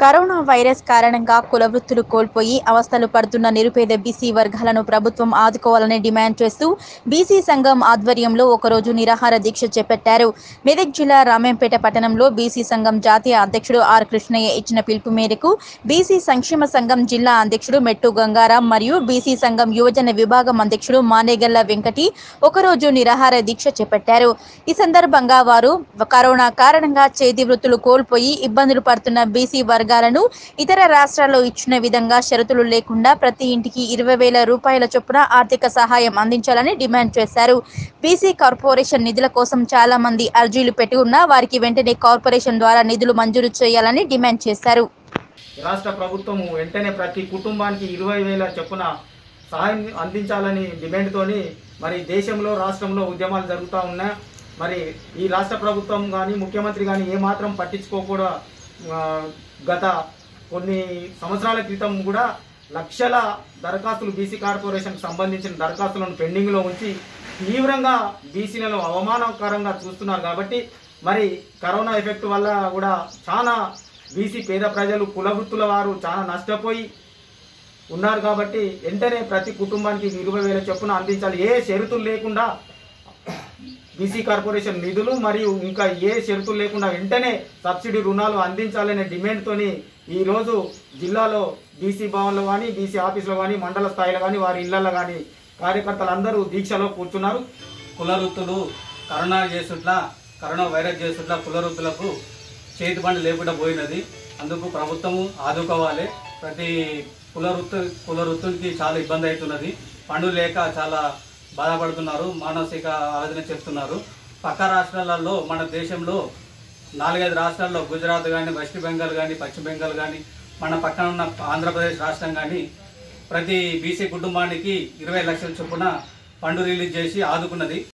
corona virus కారణంగా కుల వృత్తులు కోల్పోయి అవస్థలు పడుతున్న నిరుపేద బీసీ వర్గాలను ప్రభుత్వం ఆదుకోవాలని డిమాండ్ చేస్తూ బీసీ సంఘం ఆధ్వర్యంలో ఒకరోజు నిరాహార దీక్ష చేపట్టారు మెదక్ జిల్లా రామేంపేట పట్టణంలో బీసీ సంఘం జాతీయ అధ్యక్షుడు ఆర్ కృష్ణయ్య ఇచ్చిన పిలుపు మేరకు బీసీ సంక్షేమ సంఘం జిల్లా అధ్యక్షుడు మెట్టు గంగారాం మరియు బీసీ సంఘం యువజన విభాగం అధ్యక్షుడు మానేగల్ల వెంకటి ఒకరోజు నిరాహార దీక్ష చేపట్టారు ఈ సందర్భంగా వారు కరోనా కారణంగా చేతి వృత్తులు కోల్పోయి ఇబ్బందులు పడుతున్న బీసీ వర్గాలను ఇతర రాష్ట్రాల్లో ఇచ్చిన విధంగా షరతులు లేకుండా ప్రతి ఇంటికి ఇరవై వేల రూపాయల చొప్పున ఆర్థిక సహాయం అందించాలని డిమాండ్ చేశారు బీసీ కార్పొరేషన్ నిధుల కోసం చాలా మంది అర్జీలు పెట్టి ఉన్నా వారికి వెంటనే కార్పొరేషన్ ద్వారా నిధులు మంజూరు చేయాలని డిమాండ్ చేశారు రాష్ట్ర ప్రభుత్వం వెంటనే ప్రతి కుటుంబానికి ఇరవై వేల చొప్పున సహాయం అందించాలని డిమాండ్తోని మరి దేశంలో రాష్ట్రంలో ఉద్యమాలు జరుగుతూ ఉన్నాయి మరి ఈ రాష్ట్ర ప్రభుత్వం కానీ ముఖ్యమంత్రి కానీ ఏమాత్రం పట్టించుకోకుండా ఆ, గత కొన్ని సంవత్సరాల క్రితం కూడా లక్షల దరఖాస్తులు బీసీ కార్పొరేషన్కి సంబంధించిన దరఖాస్తులను పెండింగ్లో ఉంచి తీవ్రంగా బీసీలను అవమానకరంగా చూస్తున్నారు కాబట్టి మరి కరోనా ఎఫెక్ట్ వల్ల కూడా చాలా బీసీ పేద ప్రజలు కుల వృత్తుల వారు చాలా నష్టపోయి ఉన్నారు కాబట్టి వెంటనే ప్రతి కుటుంబానికి ఇరవై వేల చొప్పున అందించాలి ఏ షరతులు లేకుండా బీసీ కార్పొరేషన్ నిధులు మరియు ఇంకా ఏ షరతులు లేకుండా వెంటనే సబ్సిడీ రుణాలు అందించాలనే డిమాండ్తోని ఈరోజు జిల్లాలో బీసీ భవన్లో కానీ బీసీ ఆఫీసులో కానీ మండల స్థాయిలో కానీ వారి ఇళ్లలో కానీ కార్యకర్తలందరూ దీక్షలో కూర్చున్నారు కుల వృత్తులు కరోనా చేసుట్లా కరోనా వైరస్ చేసుట్లా కుల వృత్తులకు చేతి బండి లేకుండా పోయినది అందుకు ప్రభుత్వము ఆదుకోవాలి ప్రతి కుల వృత్తు కుల వృత్తులకి చాలా ఇబ్బంది అవుతున్నది పండు లేక చాలా బాధపడుతున్నారు మానసిక ఆలోచన చెప్తున్నారు పక్క రాష్ట్రాలలో మన దేశంలో నాలుగైదు రాష్ట్రాల్లో గుజరాత్ కానీ వెస్ట్ బెంగాల్ కానీ పశ్చిమ బెంగాల్ కానీ మన పక్కన ఉన్న ఆంధ్రప్రదేశ్ రాష్ట్రం కానీ ప్రతి బీసీ కుటుంబానికి ఇరవై లక్షల చొప్పున ఫండ్ రిలీజ్ చేసి ఆదుకున్నది